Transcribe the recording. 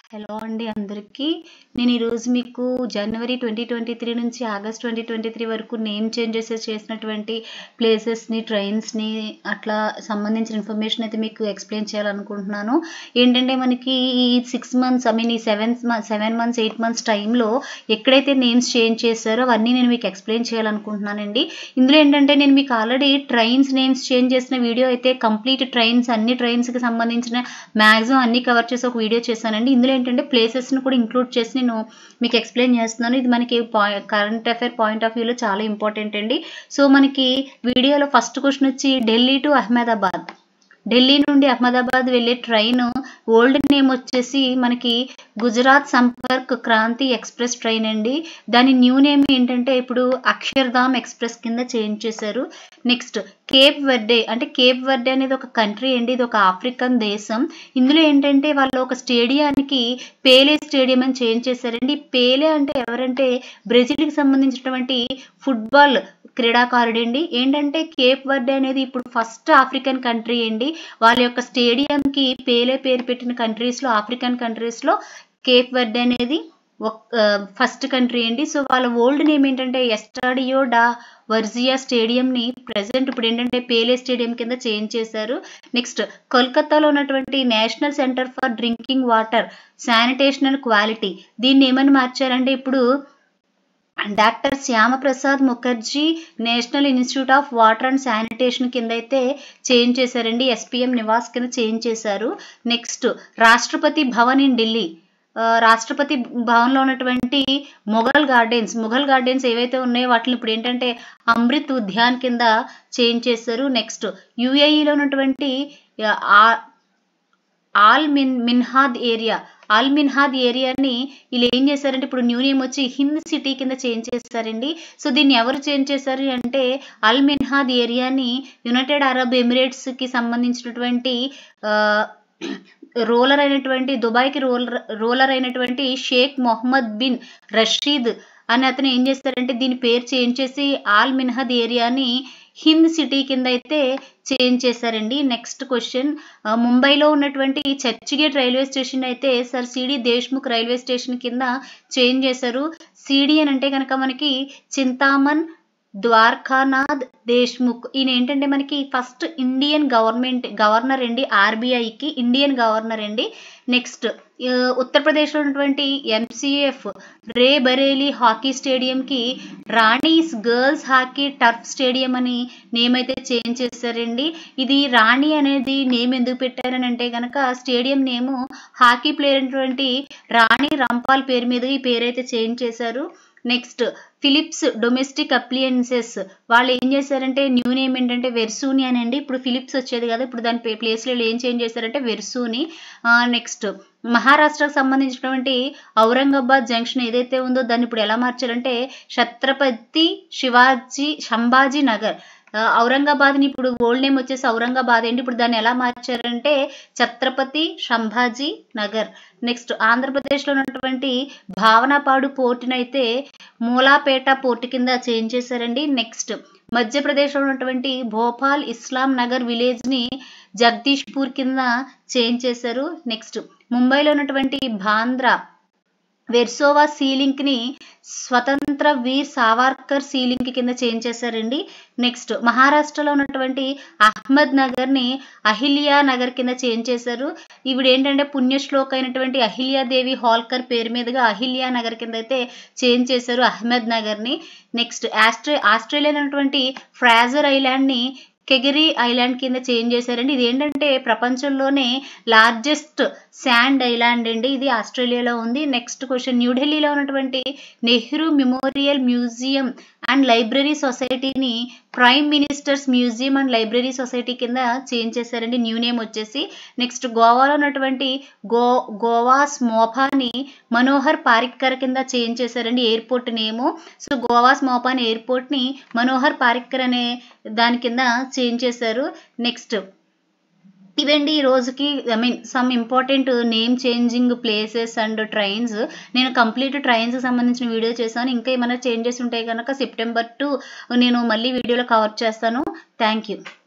hello అండి అందరికీ నేను ఈరోజు మీకు జనవరి ట్వంటీ ట్వంటీ త్రీ నుంచి ఆగస్ట్ ట్వంటీ ట్వంటీ త్రీ వరకు నేమ్ చేంజెస్ చేసినటువంటి ప్లేసెస్ని ట్రైన్స్ని అట్లా సంబంధించిన ఇన్ఫర్మేషన్ అయితే మీకు ఎక్స్ప్లెయిన్ చేయాలనుకుంటున్నాను ఏంటంటే మనకి ఈ సిక్స్ మంత్స్ ఐ మీన్ ఈ seven seven months eight months టైంలో ఎక్కడైతే నేమ్స్ చేంజ్ చేశారో అవన్నీ నేను మీకు ఎక్స్ప్లెయిన్ చేయాలనుకుంటున్నానండి ఇందులో ఏంటంటే నేను మీకు ఆల్రెడీ ట్రైన్స్ నేమ్స్ చేంజ్ చేసిన వీడియో అయితే కంప్లీట్ ట్రైన్స్ అన్ని ట్రైన్స్కి సంబంధించిన మ్యాక్సిమం అన్ని కవర్ చేసి ఒక వీడియో చేశానండి ఇందులో ఏంటంటే ప్లేసెస్ని కూడా ఇంక్లూడ్ చేసి నేను మీకు ఎక్స్ప్లెయిన్ చేస్తున్నాను ఇది మనకి కరెంట్ అఫైర్ పాయింట్ ఆఫ్ వ్యూలో చాలా ఇంపార్టెంట్ అండి సో మనకి వీడియోలో ఫస్ట్ క్వశ్చన్ వచ్చి ఢిల్లీ టు అహ్మదాబాద్ ఢిల్లీ నుండి అహ్మదాబాద్ వెళ్ళే ట్రైన్ ఓల్డ్ నేమ్ వచ్చేసి మనకి గుజరాత్ సంపర్క్ క్రాంతి ఎక్స్ప్రెస్ ట్రైన్ అండి దాని న్యూ నేమ్ ఏంటంటే ఇప్పుడు అక్షర్ధామ్ ఎక్స్ప్రెస్ కింద చేంజ్ చేశారు నెక్స్ట్ కేప్ వర్డే అంటే కేప్ వర్డే అనేది ఒక కంట్రీ అండి ఇది ఒక ఆఫ్రికన్ దేశం ఇందులో ఏంటంటే వాళ్ళు ఒక స్టేడియానికి పేలే స్టేడియం అని చేంజ్ చేశారండి పేలే అంటే ఎవరంటే బ్రెజిల్కి సంబంధించినటువంటి ఫుట్బాల్ క్రీడాకారుడు అండి ఏంటంటే కేప్ వర్డే అనేది ఇప్పుడు ఫస్ట్ ఆఫ్రికన్ కంట్రీ అండి వాళ్ళ యొక్క స్టేడియంకి పేలే పేరు పెట్టిన కంట్రీస్లో ఆఫ్రికన్ కంట్రీస్లో కేప్ వర్డే అనేది ఫస్ట్ కంట్రీ అండి సో వాళ్ళ ఓల్డ్ నేమ్ ఏంటంటే ఎస్టాడియో డా వర్జియా స్టేడియంని ప్రజెంట్ ఇప్పుడు ఏంటంటే పేలే స్టేడియం కింద చేంజ్ చేశారు నెక్స్ట్ కోల్కతాలో ఉన్నటువంటి national centre for drinking water sanitation and quality దీన్ని ఏమని మార్చారంటే ఇప్పుడు doctor Shyamaprasad Mukherjee national institute of water and sanitation కింద అయితే చేంజ్ చేశారండి ఎస్పీఎం నివాస్ కింద చేంజ్ చేశారు నెక్స్ట్ రాష్ట్రపతి భవన్ ఇన్ ఢిల్లీ రాష్ట్రపతి భవన్లో ఉన్నటువంటి మొఘల్ గార్డెన్స్ మొఘల్ గార్డెన్స్ ఏవైతే ఉన్నాయో వాటిని ఇప్పుడు ఏంటంటే అమృత్ ఉద్యాన్ కింద చేంజ్ చేశారు నెక్స్ట్ యుఏఈలో ఉన్నటువంటి Al Min Minhad area Al Minhad ఏరియాని వీళ్ళు ఏం చేశారంటే ఇప్పుడు న్యూ నేమ్ వచ్చి హింద్ సిటీ కింద చేంజ్ చేశారండి సో దీన్ని ఎవరు చేంజ్ చేశారు అంటే అల్ మిన్హాద్ ఏరియాని యునైటెడ్ అరబ్ ఎమిరేట్స్కి సంబంధించినటువంటి రోలర్ అయినటువంటి దుబాయ్కి రోలర్ రోలర్ అయినటువంటి షేక్ మొహమ్మద్ బిన్ రషీద్ అని అతను ఏం చేస్తారంటే దీని పేరు చేంజ్ చేసి ఆల్ మిన్హద్ ఏరియాని హింద్ సిటీ కింద అయితే చేంజ్ చేశారండి నెక్స్ట్ క్వశ్చన్ ముంబైలో ఉన్నటువంటి చర్చిగేట్ రైల్వే స్టేషన్ అయితే sir CD Deshmukh railway station కింద చేంజ్ చేశారు సిడి అని అంటే కనుక మనకి చింతామన్ ద్వారకానాథ్ దేశ్ముఖ్ ఈయన ఏంటంటే మనకి ఫస్ట్ ఇండియన్ గవర్నమెంట్ గవర్నర్ అండి ఆర్బీఐకి ఇండియన్ గవర్నర్ అండి నెక్స్ట్ ఉత్తరప్రదేశ్లో ఉన్నటువంటి ఎంసీఎఫ్ రే బరేలీ హాకీ స్టేడియంకి Rani's girls hockey turf stadium అని నేమ్ అయితే చేంజ్ చేశారండి ఇది రాణి అనేది నేమ్ ఎందుకు పెట్టారని అంటే కనుక స్టేడియం నేము హాకీ ప్లేయర్ అయినటువంటి రాణి రంపాల్ పేరు మీద ఈ పేరు అయితే చేంజ్ చేశారు నెక్స్ట్ ఫిలిప్స్ డొమెస్టిక్ అప్లియన్సెస్ వాళ్ళు ఏం చేశారంటే న్యూ నేమ్ ఏంటంటే వెర్సూని అని అండి ఇప్పుడు ఫిలిప్స్ వచ్చేది కదా ఇప్పుడు దాని ప్లేస్లో ఏం చేంజ్ చేశారంటే వెర్సూని నెక్స్ట్ మహారాష్ట్రకు సంబంధించినటువంటి ఔరంగాబాద్ జంక్షన్ ఏదైతే ఉందో దాన్ని ఇప్పుడు ఎలా మార్చారంటే ఛత్రపతి శివాజీ సంభాజీ నగర్ ఔరంగాబాద్ని ఇప్పుడు ఓల్డ్ నేమ్ వచ్చేసి ఔరంగాబాద్ ఏంటి ఇప్పుడు దాన్ని ఎలా మార్చారంటే ఛత్రపతి సంభాజీ నగర్ నెక్స్ట్ ఆంధ్రప్రదేశ్లో ఉన్నటువంటి భావనపాడు పోర్టుని అయితే మూలాపేట పోర్టు కింద చేంజ్ చేశారండి నెక్స్ట్ మధ్యప్రదేశ్లో ఉన్నటువంటి భోపాల్ ఇస్లాం నగర్ విలేజ్ని జగదీష్పూర్ కింద చేంజ్ చేశారు నెక్స్ట్ ముంబైలో ఉన్నటువంటి బాంద్రా వెర్సోవా సీలింక్ని స్వతంత్ర వీర్ సావర్కర్ సీలింక్ కింద చేంజ్ చేశారండి నెక్స్ట్ మహారాష్ట్రలో ఉన్నటువంటి అహ్మద్ నగర్ని అహిల్యా నగర్ కింద చేంజ్ చేశారు ఇవిడ ఏంటంటే పుణ్యశ్లోక్ అయినటువంటి అహిల్యాదేవి హోల్కర్ పేరు మీదుగా అహిల్యా నగర్ కింద అయితే చేంజ్ చేశారు అహ్మద్ నగర్ని నెక్స్ట్ ఆస్ట్రే ఆస్ట్రేలియా ఉన్నటువంటి ఫ్రాజర్ ఐలాండ్ని కెగిరి ఐలాండ్ కింద చేంజ్ చేశారండి ఇది ఏంటంటే ప్రపంచంలోనే లార్జెస్ట్ శాండ్ ఐలాండ్ అండి ఇది ఆస్ట్రేలియాలో ఉంది నెక్స్ట్ క్వశ్చన్ న్యూఢిల్లీలో ఉన్నటువంటి Nehru memorial museum and library సొసైటీని prime ministers museum and library society కింద చేంజ్ చేశారండి న్యూ నేమ్ వచ్చేసి నెక్స్ట్ గోవాలో ఉన్నటువంటి గో గోవాస్ మోపాని మనోహర్ పారిక్కర్ కింద చేంజ్ చేశారండి airport name so Goa's Mopa ఎయిర్పోర్ట్ని మనోహర్ పారిక్కర్ అనే దాని కింద చేంజ్ చేశారు నెక్స్ట్ ఇవండి ఈ రోజుకి I mean some important name changing places and trains నేను కంప్లీట్ ట్రైన్స్ సంబంధించిన వీడియో చేశాను ఇంకా ఏమైనా చేంజెస్ ఉంటాయి కనుక సెప్టెంబర్ టు నేను మళ్ళీ వీడియోలో కవర్ చేస్తాను థ్యాంక్ యూ